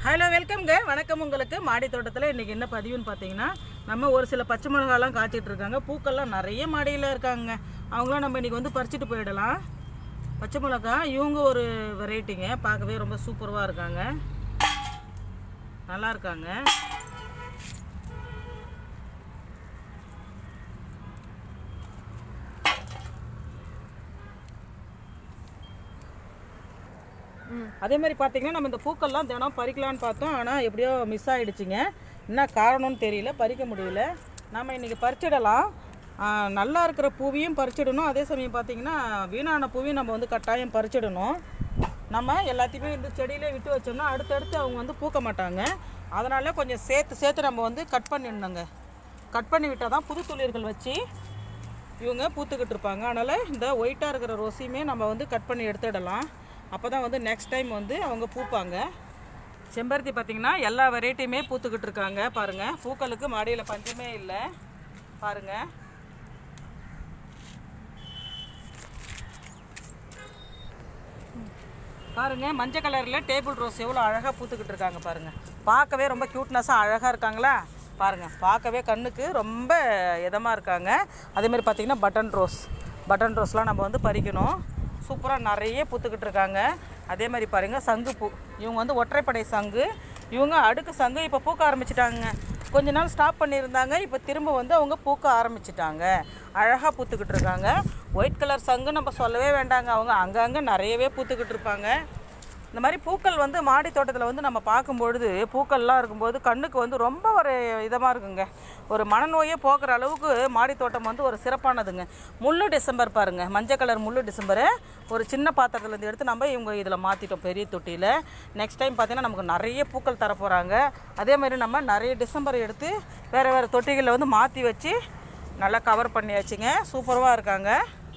hello வெல்கம்ங்க வணக்கம் உங்களுக்கு மாடி தோட்டத்தில் இன்றைக்கி என்ன பதிவுன்னு பார்த்தீங்கன்னா நம்ம ஒரு சில பச்சை மிளகாலாம் காய்ச்சிட்டு இருக்காங்க பூக்கள்லாம் நிறைய மாடியில் இருக்காங்க அவங்களாம் நம்ம இன்றைக்கி வந்து பறிச்சுட்டு போயிடலாம் பச்சை மிளகா இவங்க ஒரு வெரைட்டிங்க பார்க்கவே ரொம்ப சூப்பராக இருக்காங்க நல்லா இருக்காங்க அதே மாதிரி பார்த்தீங்கன்னா நம்ம இந்த பூக்கள்லாம் தினம் பறிக்கலான்னு பார்த்தோம் ஆனால் எப்படியோ மிஸ் ஆகிடுச்சிங்க என்ன காரணம்னு தெரியல பறிக்க முடியல நம்ம இன்றைக்கி பறிச்சிடலாம் ஆ, நல்லா இருக்கிற பூவையும் பறிச்சிடணும் அதே சமயம் பார்த்தீங்கன்னா வீணான பூவையும் நம்ம வந்து கட்டாயம் பறிச்சிடணும் நம்ம எல்லாத்தையுமே இந்த செடியிலே விட்டு வச்சோம்னா அடுத்தடுத்து அவங்க வந்து பூக்க மாட்டாங்க அதனால் கொஞ்சம் சேர்த்து சேர்த்து நம்ம வந்து கட் பண்ணிடணுங்க கட் பண்ணி விட்டால் தான் புது துளிர்கள் வச்சு இவங்க பூத்துக்கிட்டு இருப்பாங்க அதனால் இந்த ஒயிட்டாக இருக்கிற ரோஸையுமே நம்ம வந்து கட் பண்ணி எடுத்துடலாம் அப்போ தான் வந்து நெக்ஸ்ட் டைம் வந்து அவங்க பூப்பாங்க செம்பருத்தி பார்த்திங்கன்னா எல்லா வெரைட்டியுமே பூத்துக்கிட்டு இருக்காங்க பாருங்கள் பூக்களுக்கு மாடியில் பஞ்சமே இல்லை பாருங்கள் பாருங்க மஞ்சள் கலரில் டேபிள் ரோஸ் எவ்வளோ அழகாக பூத்துக்கிட்டு இருக்காங்க பாருங்க பார்க்கவே ரொம்ப க்யூட்னஸாக அழகாக இருக்காங்களா பாருங்க பார்க்கவே கண்ணுக்கு ரொம்ப இதமாக இருக்காங்க அதே மாதிரி பார்த்தீங்கன்னா பட்டன் ரோஸ் பட்டன் ரோஸ்லாம் நம்ம வந்து பறிக்கணும் சூப்பராக நிறைய பூத்துக்கிட்டு இருக்காங்க அதே மாதிரி பாருங்க சங்கு பூ இவங்க வந்து ஒற்றைப்படை சங்கு இவங்க அடுக்கு சங்கு இப்போ பூக்க ஆரம்பிச்சிட்டாங்க கொஞ்ச நாள் ஸ்டாப் பண்ணியிருந்தாங்க இப்போ திரும்ப வந்து அவங்க பூக்க ஆரம்பிச்சிட்டாங்க அழகாக பூத்துக்கிட்டு இருக்காங்க ஒயிட் கலர் சங்கு நம்ம சொல்லவே வேண்டாங்க அவங்க அங்கங்கே நிறையவே பூத்துக்கிட்டு இருப்பாங்க இந்த மாதிரி பூக்கள் வந்து மாடி தோட்டத்தில் வந்து நம்ம பார்க்கும்பொழுது பூக்கள்லாம் இருக்கும்போது கண்ணுக்கு வந்து ரொம்ப ஒரு இதமாக இருக்குங்க ஒரு மனநோயே போக்குற அளவுக்கு மாடி தோட்டம் வந்து ஒரு சிறப்பானதுங்க முள்ளு டிசம்பர் பாருங்கள் மஞ்சள் கலர் முள்ளு டிசம்பரை ஒரு சின்ன பாத்திரத்துலேருந்து எடுத்து நம்ம இவங்க இதில் மாற்றிட்டோம் பெரிய தொட்டியில் நெக்ஸ்ட் டைம் பார்த்தீங்கன்னா நமக்கு நிறைய பூக்கள் தர போகிறாங்க அதே மாதிரி நம்ம நிறைய டிசம்பரை எடுத்து வேறு வேறு தொட்டிகளில் வந்து மாற்றி வச்சு நல்லா கவர் பண்ணியாச்சுங்க சூப்பராக இருக்காங்க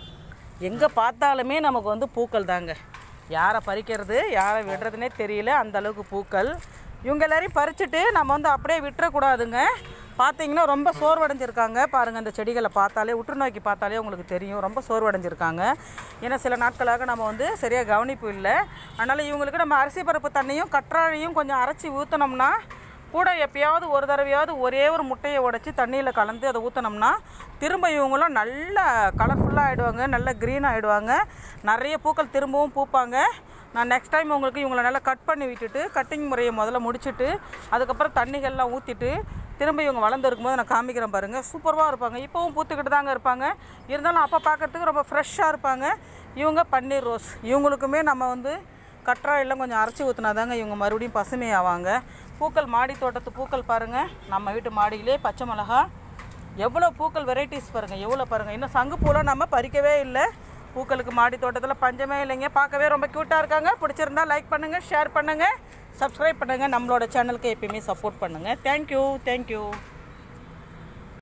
எங்கே பார்த்தாலுமே நமக்கு வந்து பூக்கள் தாங்க யாரை பறிக்கிறது யாரை விடுறதுனே தெரியல அந்த அளவுக்கு பூக்கள் இவங்க எல்லாரையும் பறிச்சுட்டு நம்ம வந்து அப்படியே விட்டுறக்கூடாதுங்க பார்த்தீங்கன்னா ரொம்ப சோர்வடைஞ்சிருக்காங்க பாருங்கள் இந்த செடிகளை பார்த்தாலே உற்று நோக்கி பார்த்தாலே உங்களுக்கு தெரியும் ரொம்ப சோர்வடைஞ்சிருக்காங்க ஏன்னா சில நாட்களாக நம்ம வந்து சரியாக கவனிப்பு இல்லை அதனால் இவங்களுக்கு நம்ம அரிசி பருப்பு தண்ணியும் கற்றாழையும் கொஞ்சம் அரைச்சி ஊற்றினோம்னா கூட எப்பயாவது ஒரு தடவையாவது ஒரே ஒரு முட்டையை உடைச்சி தண்ணியில் கலந்து அதை ஊற்றினோம்னா திரும்ப இவங்களும் நல்ல கலர்ஃபுல்லாக ஆகிடுவாங்க நல்ல க்ரீன் ஆகிடுவாங்க நிறைய பூக்கள் திரும்பவும் பூப்பாங்க நான் நெக்ஸ்ட் டைம் உங்களுக்கு இவங்களை நல்லா கட் பண்ணி விட்டுட்டு கட்டிங் முறையை முதல்ல முடிச்சுட்டு அதுக்கப்புறம் தண்ணிகள்லாம் ஊற்றிட்டு திரும்ப இவங்க வளர்ந்து இருக்கும்போது நான் காமிக்கிறேன் பாருங்கள் சூப்பராக இருப்பாங்க இப்போவும் பூத்துக்கிட்டு தாங்க இருப்பாங்க இருந்தாலும் அப்போ பார்க்குறதுக்கு ரொம்ப ஃப்ரெஷ்ஷாக இருப்பாங்க இவங்க பன்னீர் ரோஸ் இவங்களுக்குமே நம்ம வந்து கற்றாழெல்லாம் கொஞ்சம் அரைச்சி ஊற்றினா தாங்க இவங்க மறுபடியும் பசுமையாவாங்க பூக்கள் மாடி தோட்டத்து பூக்கள் பாருங்கள் நம்ம வீட்டு மாடியிலே பச்சை மிளகா எவ்வளோ பூக்கள் வெரைட்டிஸ் பாருங்கள் எவ்வளோ பாருங்கள் இன்னும் சங்கு பூலாம் நம்ம பறிக்கவே இல்லை பூக்களுக்கு மாடி தோட்டத்தில் பஞ்சமே இல்லைங்க பார்க்கவே ரொம்ப க்யூட்டாக இருக்காங்க பிடிச்சிருந்தா லைக் பண்ணுங்கள் ஷேர் பண்ணுங்கள் சப்ஸ்கிரைப் பண்ணுங்கள் நம்மளோட சேனலுக்கு எப்பயுமே சப்போர்ட் பண்ணுங்கள் தேங்க்யூ தேங்க்யூ